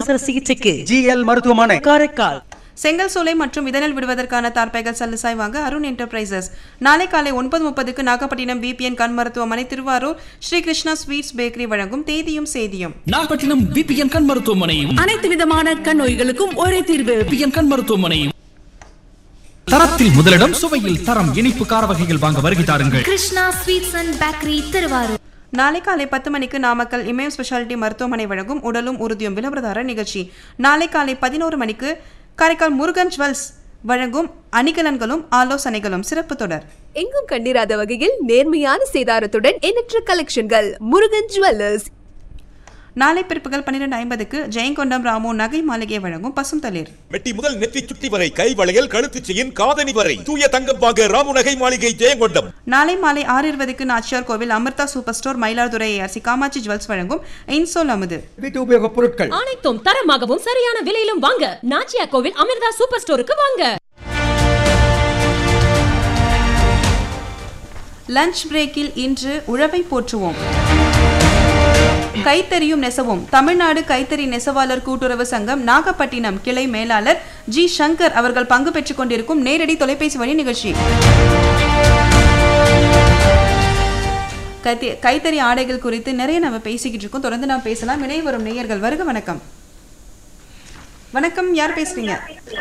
அவசர சிகிச்சைக்கு ஜிஎல் மருத்துவமனை காரைக்கால் செங்கல் சூளை மற்றும் இதனில் விடுவதற்கான தார்ப்பைகள் சல்லுசாய் வாங்க அருண் என்டர்பிரைசஸ் நாளை காலை ஒன்பது முப்பதுக்கு நாகப்பட்டினம் பிபிஎன் கண் மருத்துவமனை திருவாரூர் ஸ்ரீ கிருஷ்ணா ஸ்வீட்ஸ் பேக்கரி வழங்கும் தேதியும் சேதியும் நாகப்பட்டினம் விபிஎன் கண் மருத்துவமனையும் அனைத்து விதமான கண் நோய்களுக்கும் ஒரே தீர்வு விபிஎன் கண் மருத்துவமனையும் தரத்தில் முதலிடம் சுவையில் தரம் இனிப்பு கார வகைகள் வாங்க வருகை தாருங்கள் Krishna sweets and bakery Thiruvarur நாளை காலை பத்து மணிக்கு நாமக்கல் இமயம் ஸ்பெஷாலிட்டி மருத்துவமனை வழங்கும் உடலும் உறுதியும் விளம்பரதார நிகழ்ச்சி நாளை காலை பதினோரு மணிக்கு காரைக்கால் முருகன் ஜுவல்ஸ் வழங்கும் அணிகலன்களும் ஆலோசனைகளும் சிறப்பு தொடர் எங்கும் கண்டிராத வகையில் நேர்மையான சேதாரத்துடன் எண்ணற்ற கலெக்ஷன்கள் முருகன் ஜுவல்லர்ஸ் நாளை பிற்பகல் பன்னிரெண்டு ஐம்பதுக்கு ஜெயங்கொண்டம் ராமு நகை மாளிகை வழங்கும் பசும் தளிர் மெட்டி முதல் நெற்றி சுட்டி வரை கை வளையல் கழுத்து செயின் காதணி வரை தூய தங்கம் வாங்க ராமுநகை மாளிகை ஜெயங்கொண்டம் நாளை மாலை ஆறு இருபதுக்கு Nachiyar Kovil Amirtha super store Mayiladuthurai ARC Kamatchi jewels வழங்கும் இன்சோல் அமுது வீட்டு உபயோகப் பொருட்கள் அனைத்தும் தரமாகவும் சரியான விலையிலும் வாங்க நாச்சியா கோவில் அமிர்தா சூப்பர் ஸ்டோருக்கு வாங்க லஞ்ச் பிரேக்கில் இன்று உழவை போற்றுவோம் கைத்தறியும் நெசவும் தமிழ்நாடு கைத்தறி நெசவாளர் கூட்டுறவு சங்கம் நாகப்பட்டினம் கிளை மேலாளர் ஜி சங்கர் அவர்கள் பங்கு பெற்றுக் கொண்டிருக்கும் நேரடி தொலைபேசி வழி நிகழ்ச்சி கைத்தி- கைத்தறி ஆடைகள் குறித்து நிறைய நம்ம பேசிக்கிட்டு இருக்கோம் தொடர்ந்து நாம் பேசலாம் இணைய வரும் நேயர்கள் வருக வணக்கம் வணக்கம் யார் பேசுறீங்க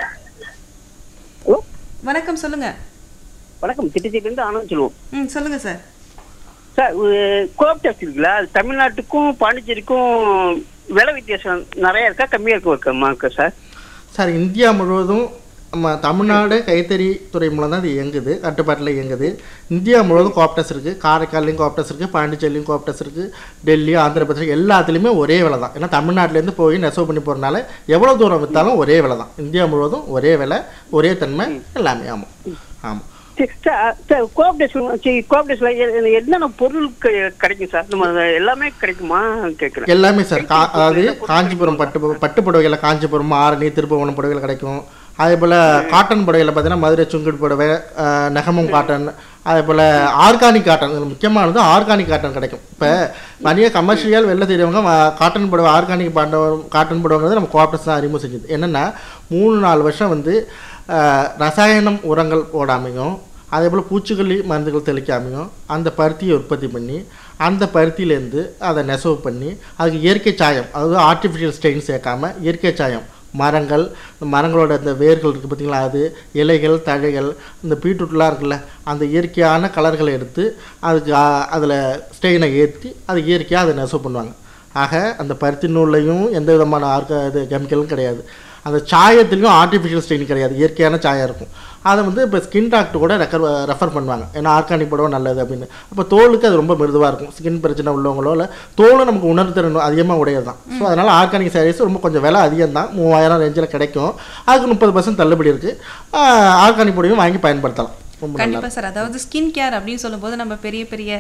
ஹலோ வணக்கம் சொல்லுங்க வணக்கம் திட்டத்திலிருந்து ஆனந்த் சொல்லுவோம் ம் சொல்லுங்க சார் சார் கோப் டெஸ்ட் இருக்குல்ல அது தமிழ்நாட்டுக்கும் பாண்டிச்சேரிக்கும் விலை வித்தியாசம் நிறைய இருக்கா கம்மியா இருக்கும் இருக்கா இருக்கா சார் சார் இந்தியா முழுவதும் நம்ம தமிழ்நாடு கைத்தறி துறை மூலம் தான் இது இயங்குது கட்டுப்பாட்டில் இயங்குது இந்தியா முழுவதும் கோப்டஸ் இருக்குது காரைக்கால்லையும் கோப்டஸ் இருக்குது பாண்டிச்சேரிலையும் கோப்டஸ் இருக்குது டெல்லி ஆந்திர பிரதேஷ் எல்லாத்துலேயுமே ஒரே விலை தான் ஏன்னா தமிழ்நாட்டிலேருந்து போய் நெசவு பண்ணி போகிறனால எவ்வளோ தூரம் விற்றாலும் ஒரே விலை தான் இந்தியா முழுவதும் ஒரே விலை ஒரே தன்மை எல்லாமே ஆமாம் ஆமாம் சரி, சார் சார் கோப் டெஸ்ட் சரி கோப் டெஸ்ட்ல என்னென்ன பொருள் க- கிடைக்கும் சார் நம்ம எல்லாமே கிடைக்குமா கேட்குறேன் எல்லாமே சார் கா அதாவது காஞ்சிபுரம் பட்டு பு- பட்டு புடவைகளில் காஞ்சிபுரம் ஆரணி திருப்புவனம் புடவைகள் கிடைக்கும் அதே போல் காட்டன் புடவையில் பார்த்தீங்கன்னா மதுரை சுங்குடு புடவை அஹ், நெகமம் காட்டன் அதே போல் ஆர்கானிக் காட்டன் இதுல முக்கியமானது ஆர்கானிக் காட்டன் கிடைக்கும் இப்போ நிறைய கமர்ஷியல் வெளில தெரியவங்க வ- காட்டன் புடவை ஆர்கானிக் பாண்ட காட்டன் புடவைங்கிறது நம்ம கோஆப்ரேஷன் தான் அறிமுகம் செஞ்சது என்னென்னா மூணு நாலு வருஷம் வந்து அஹ், ரசாயனம் உரங்கள் போடாமையும் அதே போல் பூச்சிக்கொல்லி மருந்துகள் தெளிக்காமையும் அந்த பருத்தியை உற்பத்தி பண்ணி அந்த பருத்தியிலேருந்து அதை நெசவு பண்ணி அதுக்கு இயற்கை சாயம் அதாவது ஆர்டிஃபிஷியல் ஸ்டெயின் சேர்க்காம இயற்கை சாயம் மரங்கள் இந்த மரங்களோட இந்த வேர்கள் இருக்குது பார்த்தீங்களா அது இலைகள் தழைகள் இந்த பீட்ரூட்லாம் இருக்குல்ல அந்த இயற்கையான கலர்களை எடுத்து அதுக்கு அதில் ஸ்டெயினை ஏற்றி அது இயற்கையாக அதை நெசவு பண்ணுவாங்க ஆக அந்த பருத்தி நூல்லையும் எந்த விதமான ஆர்க இது கெமிக்கலும் கிடையாது அந்த சாயத்துலேயும் ஆர்டிஃபிஷியல் ஸ்டெயின் கிடையாது இயற்கையான சாயம் இருக்கும் அதை வந்து இப்போ ஸ்கின் டாக்டர் கூட ரெக்கர் ரெஃபர் பண்ணுவாங்க ஏன்னா ஆர்கானிக் புடவை நல்லது அப்படின்னு அப்போ தோலுக்கு அது ரொம்ப மிருதுவாக இருக்கும் ஸ்கின் பிரச்சனை உள்ளவங்களோ இல்லை தோலும் நமக்கு உணர்திறன் அதிகமாக உடையது தான் ஸோ அதனால் ஆர்கானிக் சாரீஸ் ரொம்ப கொஞ்சம் விலை அதிகம் தான் மூவாயிரம் ரேஞ்சில் கிடைக்கும் அதுக்கு முப்பது பர்சன்ட் தள்ளுபடி இருக்குது ஆர்கானிக் புடவையும் வாங்கி பயன்படுத்தலாம் ரொம்ப நல்லா கண்டிப்பா சார் அதாவது ஸ்கின் கேர் அப்படின்னு சொல்லும்போது நம்ம பெரிய பெரிய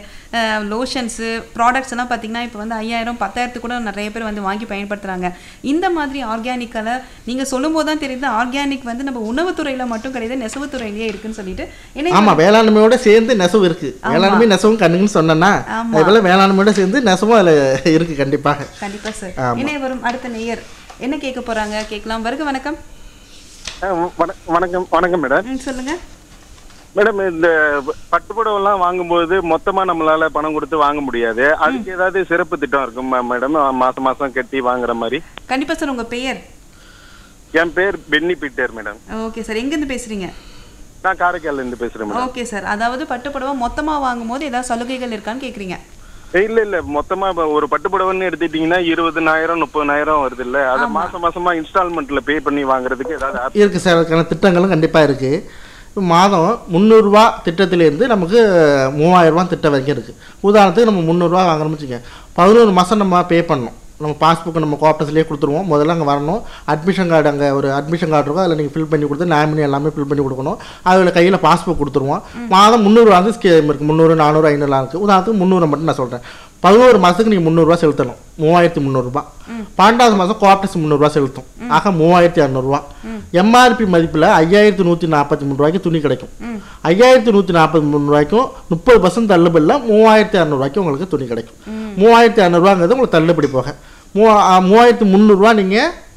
லோஷன்ஸு ப்ராடக்ட்ஸ் எல்லாம் பார்த்தீங்கன்னா இப்போ வந்து ஐயாயிரம் பத்தாயிரத்துக்கு கூட நிறைய பேர் வந்து வாங்கி பயன்படுத்துறாங்க இந்த மாதிரி ஆர்கானிக்கலை நீங்க சொல்லும் போது தான் தெரியுது ஆர்கானிக் வந்து நம்ம உணவுத்துறையில மட்டும் கிடையாது நெசவுத்துறையிலேயே இருக்குன்னு சொல்லிட்டு ஏன்னா ஆமா வேளாண்மையோட சேர்ந்து நெசவு இருக்கு ஆமா. வேளாண்மை நெசவும் கண்ணுன்னு சொன்னேன்னா ஆமா. அதே போல வேளாண்மையோட சேர்ந்து நெசவும் அதுல இருக்கு கண்டிப்பாக கண்டிப்பா சார் ஆமா. இணைய வரும் அடுத்த நேயர் என்ன கேட்க போறாங்க கேட்கலாம் வருக வணக்கம் வணக்கம் வணக்கம் மேடம் ம், சொல்லுங்க மேடம் இந்த பட்டுப்புடவெல்லாம் வாங்கும்போது மொத்தமா நம்மளால பணம் கொடுத்து வாங்க முடியாது அதுக்கு ஏதாவது சிறப்பு திட்டம் இருக்குமா மேடம் மாசம் மாசம் கட்டி வாங்குற மாதிரி கண்டிப்பா சார் உங்க பெயர் என் பேர் Benny Peter madam okay sir எங்கேருந்து பேசுறீங்க நான் காரைக்கால்ல இருந்து பேசுறேன் மேடம் ஓகே சார் அதாவது பட்டுப்புடவை மொத்தமா வாங்கும்போது ஏதாவது சலுகைகள் இருக்கான்னு கேக்குறீங்க இல்ல இல்ல மொத்தமா இப்ப ஒரு பட்டுப்புடவைன்னு எடுத்துட்டீங்கன்னா இருபதுனாயிரம் முப்பதுனாயிரம் வருது இல்ல அதை மாசம் மாசமா இன்ஸ்டால்மெண்ட்ல பே பண்ணி வாங்குறதுக்கு ஏதாவது app இருக்கு சார் அதுக்கான திட்டங்களும் கண்டிப்பா இருக்கு இப்ப மாதம் முந்நூறுரூவா திட்டத்திலேருந்து நமக்கு மூவாயிரம் ரூபாய் திட்டம் வரைக்கும் இருக்கு உதாரணத்துக்கு நம்ம முந்நூறுரூவா வாங்குறோம்னு வச்சுக்கோங்க பதினோரு மாதம் நம்ம பே பண்ணணும் நம்ம பாஸ்புக் நம்ம கோஆப்டஸ்லேயே கொடுத்துருவோம் முதல்ல அங்கே வரணும் அட்மிஷன் கார்டு அங்கே ஒரு அட்மிஷன் கார்டு இருக்கும் அதில் நீங்கள் ஃபில் பண்ணி கொடுத்து நாமினி எல்லாமே ஃபில் பண்ணி கொடுக்கணும் அதில் கையில் பாஸ்புக் கொடுத்துருவோம் மாதம் முந்நூறு வந்து ஸ்கீம் இருக்குது முந்நூறு நானூறு ஐநூறுலாம் இருக்குது உதாரணத்துக்கு முந்நூறு மட்டும் நான் சொல்கிறேன் பதினோரு மாதத்துக்கு நீங்கள் முந்நூறுரூவா செலுத்தணும் மூவாயிரத்தி முந்நூறுரூபா பன்னெண்டாவது மாதம் கோஆப்டஸ் முந்நூறுரூவா செலுத்தும் ஆக மூவாயிரத்தி இரநூறுவா எம்ஆர்பி மதிப்பில் ஐயாயிரத்தி நூற்றி நாற்பத்தி மூணு ரூபாய்க்கு துணி கிடைக்கும் ஐயாயிரத்தி நூற்றி நாற்பத்தி மூணு ரூபாய்க்கும் முப்பது பர்சன்ட் தள்ளுபடியில் மூவாயிரத்தி இரநூறுவாய்க்கும் உங்களுக்கு துணி கிடைக்கும் மூவாயிரத்தி இரநூறுவாங்கிறது உங்களுக்கு தள்ளுபடி போக மூவா மூவாயிரத்தி முந்நூறுரூவா நீங்கள்